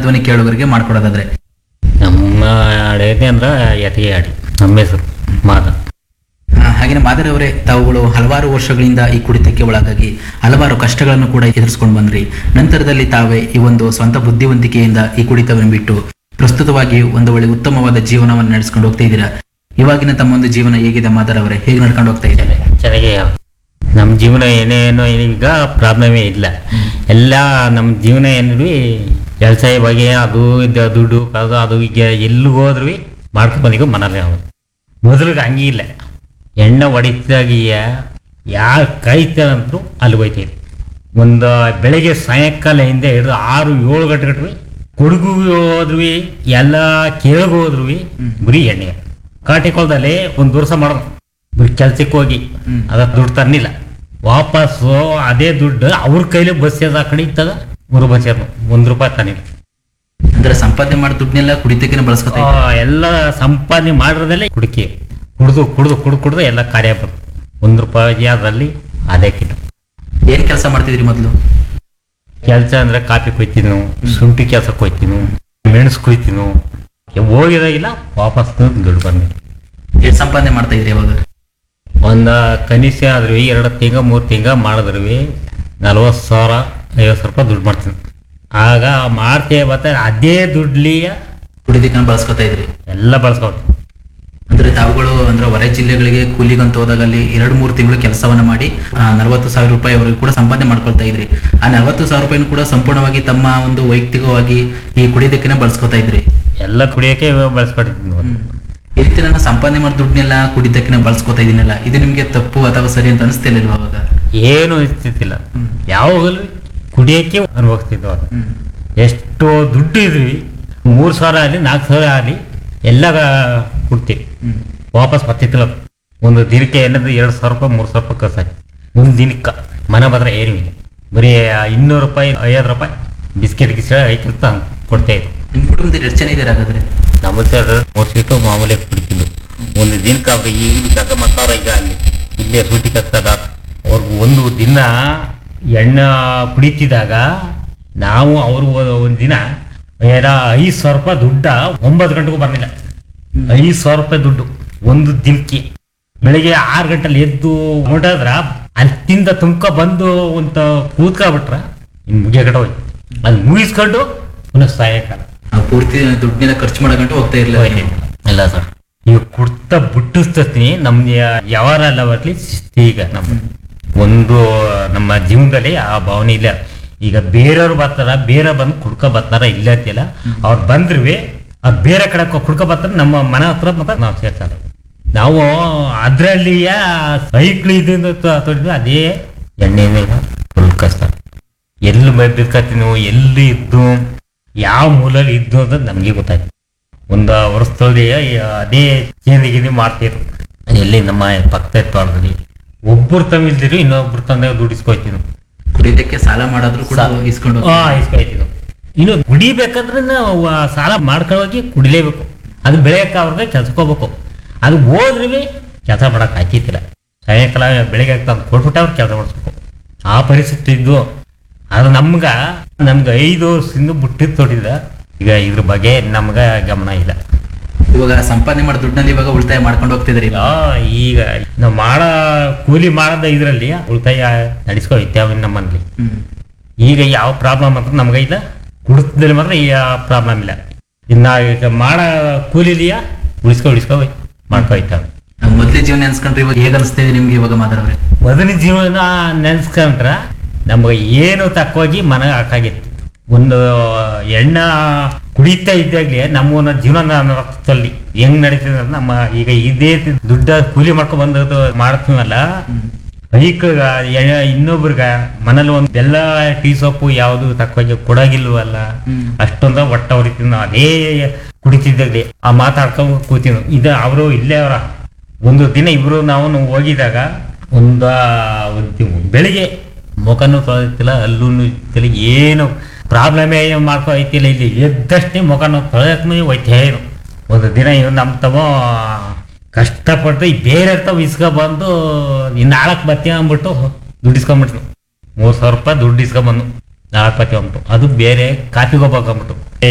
ಜನಧ್ವನಿ ಕೇಳುಗರಿಗೆ ಮಾಡ್ಕೊಡೋದಾದ್ರೆ ನಮ್ಮ ಅಡೇತಿ ಅಂದ್ರೆ ಯತಿಗೆ ಆಡಿ ನಮ್ಮ ಹೆಸರು ಮಾದ ಆ, ಹಾಗೇನೆ ಮಾದರ್ ಅವರೇ ತಾವುಗಳು ಹಲವಾರು ವರ್ಷಗಳಿಂದ ಈ ಕುಡಿತಕ್ಕೆ ಒಳಗಾಗಿ ಹಲವಾರು ಕಷ್ಟಗಳನ್ನು ಕೂಡ ಎದುರಿಸ್ಕೊಂಡು ಬಂದ್ರಿ ನಂತರದಲ್ಲಿ ತಾವೇ ಈ ಒಂದು ಸ್ವಂತ ಬುದ್ಧಿವಂತಿಕೆಯಿಂದ ಈ ಕುಡಿತವನ್ನು ಬಿಟ್ಟು ಪ್ರಸ್ತುತವಾಗಿ ಒಂದು ಒಳ್ಳೆ ಉತ್ತಮವಾದ ಜೀವನವನ್ನು ನಡೆಸ್ಕೊಂಡು ಹೋಗ್ತಾ ಇದ್ದೀರಾ ಇವಾಗಿನ ತಮ್ಮ ಒಂದು ಜೀವನ ಹೇಗಿದೆ ಮಾದರ್ ಅವರೇ ಹೇಗೆ ನಡ್ಕೊಂಡು ಹೋಗ್ತಾ ಇದ್ದಾರೆ ಚೆನ್ನಾಗಿ ನಮ್ಮ ಜೀವನ ಏನೇನೋ ಈಗ ಪ್ರಾಬ್ಲಮೇ ಇಲ್ಲ ಎಲ್ಲ ನಮ್ಮ ಜೀವನ ಏನ್ರಿ ಕೆಲಸ ಬಗ್ಗೆ ಅದು ಇದು ದುಡ್ಡು ಅದು ಅದು ಈಗ ಎಲ್ಲಿಗೆ ಹೋದ್ರೂ ಮಾಡ್ಕೊಂಡು ಬಂದಿಗೂ ಮನೇಲಿ ನಾವು ಮೊದಲಿಗೆ ಹಂಗೆ ಇಲ್ಲ ಎಣ್ಣೆ ಹೊಡಿತಾಗಿಯ ಯಾರು ಕೈತಾರಂತರೂ ಅಲ್ಲಿ ಹೋಯ್ತೀವಿ ಒಂದು ಬೆಳಗ್ಗೆ ಸಾಯಂಕಾಲ ಹಿಂದೆ ಹಿಡಿದು ಆರು ಏಳು ಗಂಟೆ ಗಂಟೆ ಕೊಡಗು ಹೋದ್ವಿ ಎಲ್ಲ ಕೇಳಿಗೆ ಹೋದ್ವಿ ಬರೀ ಎಣ್ಣೆ ಕಾಟಿಕೊಳದಲ್ಲಿ ಒಂದು ವರ್ಷ ಮಾಡೋದು ಬರೀ ಕೆಲ್ಸಕ್ಕೆ ಹೋಗಿ ಅದ ದುಡ್ಡು ತನ್ನಿಲ್ಲ ವಾಪಸ್ಸು ಅದೇ ದುಡ್ಡು ಅವ್ರ ಕೈಲಿ ಬಸ್ ಹಾಕೊಂಡು ಇತ್ತದ ಮೂರು ಬಸ್ ಒಂದು ರೂಪಾಯಿ ತನ್ನಿಲ್ಲ ಅಂದ್ರೆ ಸಂಪಾದನೆ ಮಾಡೋ ದುಡ್ಡನ್ನೆಲ್ಲ ಕುಡಿತಕ್ಕೆ ಬಳಸ್ಕೊತಾ ಇದ್ದಾರೆ ಆ, ಎಲ್ಲ ಸಂಪಾದನೆ ಮಾಡಿರೋದಲ್ಲೇ ಕುಡಿಕೆ ಕುಡ್ದು ಕುಡ್ದು ಕುಡ್ದು ಕುಡ್ದು ಎಲ್ಲ ಕಾರ್ಯ ಬರ್ತದೆ ಒಂದು ರೂಪಾಯಿ ಅದರಲ್ಲಿ ಅದೇ ಕಿಟ್ಟು ಏನ್ ಕೆಲಸ ಮಾಡ್ತಿದ್ರಿ ಮೊದಲು ಕೆಲಸ ಅಂದ್ರೆ ಕಾಫಿ ಕೊಯ್ತೀನು ಶುಂಠಿ ಕೆಲಸಕ್ಕೆ ಹೋಯ್ತೀನು ಮೆಣಸು ಕೊಯ್ತೀನು ಹೋಗಿದಾಗಿಲ್ಲ ವಾಪಸ್ ದುಡ್ಡು ಬಂದೆ ಎಷ್ಟು ಸಂಪಾದನೆ ಮಾಡ್ತಾ ಇದ್ರಿ ಇವಾಗ ಒಂದು ಕನಿಷ್ಠ ಆದ್ರೂ ಎರಡು ತಿಂಗ ಮೂರು ತಿಂಗ ಮಾಡಿದ್ರೂ ನಲ್ವತ್ತು ಸಾವಿರ ಐವತ್ತು ರೂಪಾಯಿ ದುಡ್ಡು ಮಾಡ್ತೀನಿ ಆಗ ಮಾಡ್ತೇವೆ ಬತ್ತ ಅದೇ ದುಡ್ಲಿಯ ಕುಡಿತಕ್ಕೆ ಬಳಸ್ಕೊತಾ ಇದ್ರಿ ಎಲ್ಲ ಬಳಸ್ಕೊಳ್ತೀನಿ ಅಂದ್ರೆ ತಾವುಗಳು ಅಂದ್ರೆ ಹೊರ ಜಿಲ್ಲೆಗಳಿಗೆ ಕೂಲಿಗಂತ ಹೋದಾಗ ಅಲ್ಲಿ ಎರಡು ಮೂರು ತಿಂಗಳು ಕೆಲಸವನ್ನ ಮಾಡಿ ನಲವತ್ತು ಸಾವಿರ ರೂಪಾಯಿವರೆಗೂ ಕೂಡ ಸಂಪಾದನೆ ಮಾಡ್ಕೊಳ್ತಾ ಇದ್ರಿ ಆ ನಲವತ್ತು ಸಾವಿರ ರೂಪಾಯಿನೂ ಕೂಡ ಸಂಪೂರ್ಣವಾಗಿ ತಮ್ಮ ಒಂದು ವೈಯಕ್ತಿಕವಾಗಿ ಈ ಕುಡಿಯೋದಕ್ಕೆ ಬಳಸ್ಕೊತಾ ಇದ್ರಿ ಎಲ್ಲ ಕುಡಿಯೋಕೆ ಬಳಸ್ಕೊಳ್ತೀನಿ ಈ ರೀತಿ ನಾನು ಸಂಪಾದನೆ ಮಾಡಿ ದುಡ್ಡನ್ನೆಲ್ಲ ಕುಡಿದಕ್ಕೆ ಬಳಸ್ಕೊತಾ ಇದೀನಲ್ಲ ಇದು ನಿಮ್ಗೆ ತಪ್ಪು ಅಥವಾ ಸರಿ ಅಂತ ಅನಿಸ್ತಿಲ್ಲ ಅವಾಗ ಏನು ಇರ್ತಿತ್ತಿಲ್ಲ ಯಾವಾಗಲೂ ಕುಡಿಯೋಕ್ಕೆ ಅನುಭವಿಸ್ತಿದ್ವು ಅದು ಎಷ್ಟು ದುಡ್ಡು ಇದ್ವಿ ಮೂರು ಸಾವಿರ ಆಗಲಿ ನಾಲ್ಕು ಸಾವಿರ ಆಗಲಿ ಎಲ್ಲ ಕೊಡ್ತೀವಿ ವಾಪಸ್ ಬರ್ತಿತ್ತಿಲ್ಲ ಅದು. ಒಂದು ದಿನಕ್ಕೆ ಏನಂದ್ರೆ ಎರಡು ಸಾವಿರ ರೂಪಾಯಿ ಮೂರು ಸಾವಿರ ರೂಪಾಯಿ ಖರ್ಚಾಗಿ ಒಂದು ದಿನಕ್ಕೆ ಮನೆ ಬಂದ್ರೆ ಏನು ಇಲ್ಲ ಬರೀ ಇನ್ನೂರು ರೂಪಾಯಿ ಐವತ್ತು ರೂಪಾಯಿ ಬಿಸ್ಕೆಟ್ ಗಿಸ್ಕೆಟ್ ಐಕಿಂತ ಕೊಡ್ತಾ ಇದ್ರು ನಿಮ್ ಕುಟುಂಬದಲ್ಲಿ ಎಷ್ಟು ಜನ ಇದ್ದಾರೆ ಹಾಗಾದ್ರೆ ನಮ್ಮತ್ತೆ ಅದು ಮೂರು ಸೀಟು ಮಾಮೂಲಿ ಕುಡಿತಿದ್ದು ಒಂದು ದಿನಕ್ಕೆ ಅವ್ರು ಈಗ ತಗ ಮತ್ತವ್ರ ಈಗ ಅಲ್ಲಿ ಇಲ್ಲೇ ಸೂಟಿ ಕತ್ತದ ಅವ್ರಿಗೆ ಒಂದು ದಿನ ಎಣ್ಣೆ ಕುಡಿತಿದ್ದಾಗ ನಾವು ಅವರು ಒಂದು ದಿನ ಏನ ಐದು ಸಾವಿರ ರೂಪಾಯಿ ದುಡ್ಡ ಒಂಬತ್ತು ಗಂಟೆಗೂ ಬರಲಿಲ್ಲ ಐದು ಸಾವಿರ ರೂಪಾಯಿ ದುಡ್ಡು ಒಂದು ದಿನಕ್ಕೆ ಬೆಳಿಗ್ಗೆ ಆರು ಗಂಟೆಲಿ ಎದ್ದು ಹೊರಟಾದ್ರ ಅಲ್ಲಿಂದ ತುಮ್ಕ ಬಂದು ಅಂತ ಕೂತ್ಕೊಬಿಟ್ರ ಇನ್ನು ಮುಗಿಯಕಟ ಹೋಯ್ತು ಅದು ಮುಗಿಸ್ಕೊಂಡು ಪುನಃ ಸಾಯಂಕಾಲ ಆ ಪೂರ್ತಿ ದುಡ್ಡನ್ನೆಲ್ಲ ಖರ್ಚು ಮಾಡೋ ಹೋಗ್ತಾ ಇರ್ಲಿಲ್ಲ ನೀವು. ಇಲ್ಲ ಸರ್ ಈಗ ಕುಡ್ತ ಬಿಟ್ಟಿಸ್ತೀನಿ ನಮ್ಗೆ ಯಾವಾರ ಎಲ್ಲ ಬರ್ಲಿ ಶಿಸ್ತು ಈಗ ನಮ್ಮ ಒಂದು ನಮ್ಮ ಜೀವನದಲ್ಲಿ ಆ ಭಾವನೆ ಇಲ್ಲ ಈಗ ಬೇರೆಯವ್ರು ಬರ್ತಾರ ಬೇರೆ ಬಂದು ಕುಡ್ಕೊ ಬರ್ತಾರ ಇಲ್ಲ ಅಂತಿಲ್ಲ ಅವ್ರು ಬಂದ್ರೂ ಆ ಬೇರೆ ಕಡೆ ಕುಡ್ಕೊ ಬರ್ತಾರೆ ನಮ್ಮ ಮನೆ ಹತ್ರ ಮತ್ತೆ ನಾವು ಸೇರ್ತಾರೆ ನಾವು ಅದ್ರಲ್ಲಿಯ ಸೈಕ್ಲ್ ಇದರಿಂದ ತೊಡಿದ್ವಿ ಅದೇ ಎಣ್ಣೆ ಫುಲ್ ಕಷ್ಟ ಎಲ್ಲಿ ಬಿದ್ಕತ್ತೀನೋ ಎಲ್ಲಿ ಇದ್ದು ಯಾವ ಮೂಲಲ್ಲಿ ಇದ್ದು ಅಂತ ನಮಗೆ ಗೊತ್ತಾಯ್ತು ಒಂದು ವರ್ಷದಲ್ಲಿ ಅದೇ ಚೇಂಜ್ ಗಿಂದಿ ಮಾಡ್ತಿದ್ರು ಎಲ್ಲಿ ನಮ್ಮ ಪಕ್ಕದ ತೋಟದಲ್ಲಿ ಒಬ್ಬರು ತಮಿಳ್ದಿರು ಇನ್ನೊಬ್ರು ತಂದೆ ದುಡಿಸ್ಕೊಯ್ತೀವಿ ಕುಡಿಯೋದಕ್ಕೆ ಸಾಲ ಮಾಡಾದ್ರೂ ಕೂಡ ಇಸ್ಕೊಂಡು ಹಾ ಇಸ್ಕೊಯ್ತೀವಿ ಇನ್ನು ಕುಡಿಬೇಕಂದ್ರೆ ನಾವು ಆ ಸಾಲ ಮಾಡ್ಕೊಳ್ಳೋಗಿ ಕುಡಿಲೇಬೇಕು ಅದು ಬೆಳೆಯಕ್ಕೆ ಅವ್ರಿಗೆ ಕೆಲ್ಸಕ್ಕೆ ಹೋಗ್ಬೇಕು ಅದು ಹೋದ್ರೂ ಕೆಲಸ ಮಾಡಕ್ ಆಯ್ತಿತ್ತಿಲ್ಲ ಸಾಯಂಕಾಲ ಬೆಳಿಗ್ಗೆ ತಂದು ಕೊಟ್ಬಿಟ್ಟು ಅವ್ರು ಕೆಲಸ ಮಾಡಿಸ್ಬೇಕು ಆ ಪರಿಸ್ಥಿತಿ ಇದ್ದು ಅದು ನಮ್ಗ ನಮ್ಗೆ ಐದು ವರ್ಷದಿಂದ ಬಿಟ್ಟಿದ್ದು ತೊಟ್ಟಿದ್ದ ಈಗ ಇದ್ರ ಬಗ್ಗೆ ನಮ್ಗ ಗಮನ ಇಲ್ಲ ಇವಾಗ ಸಂಪಾದನೆ ಮಾಡೋ ದುಡ್ಡಲ್ಲಿ ಇವಾಗ ಉಳಿತಾಯ ಮಾಡ್ಕೊಂಡು ಹೋಗ್ತಿದ್ರಿ ಆ, ಈಗ ನಾವು ಮಾಡೋ ಕೂಲಿ ಮಾಡದ ಇದರಲ್ಲಿ ಉಳಿತಾಯ ನಡೆಸ್ಕೊ ಇತ್ಯಾವ ನಮ್ಮಲ್ಲಿ ಹ್ಮ್ ಈಗ ಯಾವ ಪ್ರಾಬ್ಲಮ್ ಅಂತ ನಮ್ಗೆ ಇಲ್ಲ ಕುಡಿತದಲ್ಲಿ ಮಾತ್ರ ಈ ಪ್ರಾಬ್ಲಮ್ ಇಲ್ಲ ಇನ್ನ ಈಗ ಮಾಡೋ ಕೂಲಿಲಿಯ ಉಳಿಸ್ಕೊ ಉಳಿಸ್ಕೊ ಮಾಡ್ಕೊ ಇದ್ದಾವೆ ಮೊದ್ಲೇ ಜೀವನ ನೆನ್ಸ್ಕೊಂಡ್ರೆ ಇವಾಗ ಹೇಗ ಅನಿಸ್ತಾ ಇದೆ ನಿಮ್ಗೆ ಇವಾಗ ಮಾತಾಡವ್ರೆ ಮೊದಲ ಜೀವನ ನೆನ್ಸ್ಕೊಂಡ್ರ ನಮ್ಗೆ ಏನು ತಕ್ಕೋಗಿ ಮನ ಹಾಕಾಗಿತ್ತು ಒಂದು ಎಣ್ಣ ಕುಡಿತಾ ಇದ್ದಾಗ್ಲೇ ನಮ್ಮ ಜೀವನ ರಕ್ತದಲ್ಲಿ ಹೆಂಗ್ ನಡೀತದೆ ಅಂತ ನಮ್ಮ ಈಗ ಇದೇ ದುಡ್ಡ ಕೂಲಿ ಮಾಡ್ಕೊಂಡ್ ಬಂದದ್ದು ಮಾಡ್ತೀವಲ್ಲ ಬೈಕ್ ಇನ್ನೊಬ್ರಿಗ ಮನೇಲಿ ಒಂದು ಬೆಲ್ಲ ಟೀ ಸೊಪ್ಪು ಯಾವುದು ತಕ್ಕೋಗಿ ಕೊಡಗಿಲ್ವಲ್ಲ ಹ್ಮ್. ಅಷ್ಟೊಂದ ಒಟ್ಟ ಹೊಡಿತೀವಿ ನಾವು ಅದೇ ಕುಡಿತಿದ್ದಾಗ್ಲಿ ಆ ಮಾತಾಡ್ಕೊಂಡು ಕೂತೀವಿ ಇದು ಅವರು ಇಲ್ಲೇ ಅವರ ಒಂದು ದಿನ ಇಬ್ರು ನಾವು ನಾವು ಹೋಗಿದಾಗ ಒಂದು ಒಂದು ತಿಂಗ್ಳು ಬೆಳಿಗ್ಗೆ ಮುಖನೂ ತೊಳೆದಿತ್ತಿಲ್ಲ ಅಲ್ಲೂ ಇತ್ತಿಲ್ಲ ಏನು ಪ್ರಾಬ್ಲಮೇ ಮಾಡ್ಕೊ ಐತಿಲ್ಲ ಇಲ್ಲಿ ಎದ್ದಷ್ಟೇ ಮುಖನೂ ತೊಳೆಯಕ್ಕೆ ಹೋಯ್ತೇ ಏನು ಒಂದು ದಿನ ಇವ್ ನಮ್ಮ ತಮ್ಮ ಕಷ್ಟಪಟ್ಟು ಈ ಬೇರೆ ತಾವ ಇಸ್ಕೊ ಬಂದು ಇನ್ನು ನಾಳಕ್ಕೆ ಬರ್ತೀವಿ ಅಂದ್ಬಿಟ್ಟು ದುಡ್ಡು ಇಸ್ಕೊಂಬಿಟ್ರು ಮೂರು ಸಾವಿರ ರೂಪಾಯಿ ದುಡ್ಡು ಇಸ್ಕೊಂಬಂದು ನಾಲ್ಕು ಬರ್ತೀವಿ ಅಂದ್ಬಿಟ್ಟು ಅದು ಬೇರೆ ಕಾಫಿಗೆ ಹೋಗ್ಬೇಕು ಅಂದ್ಬಿಟ್ಟು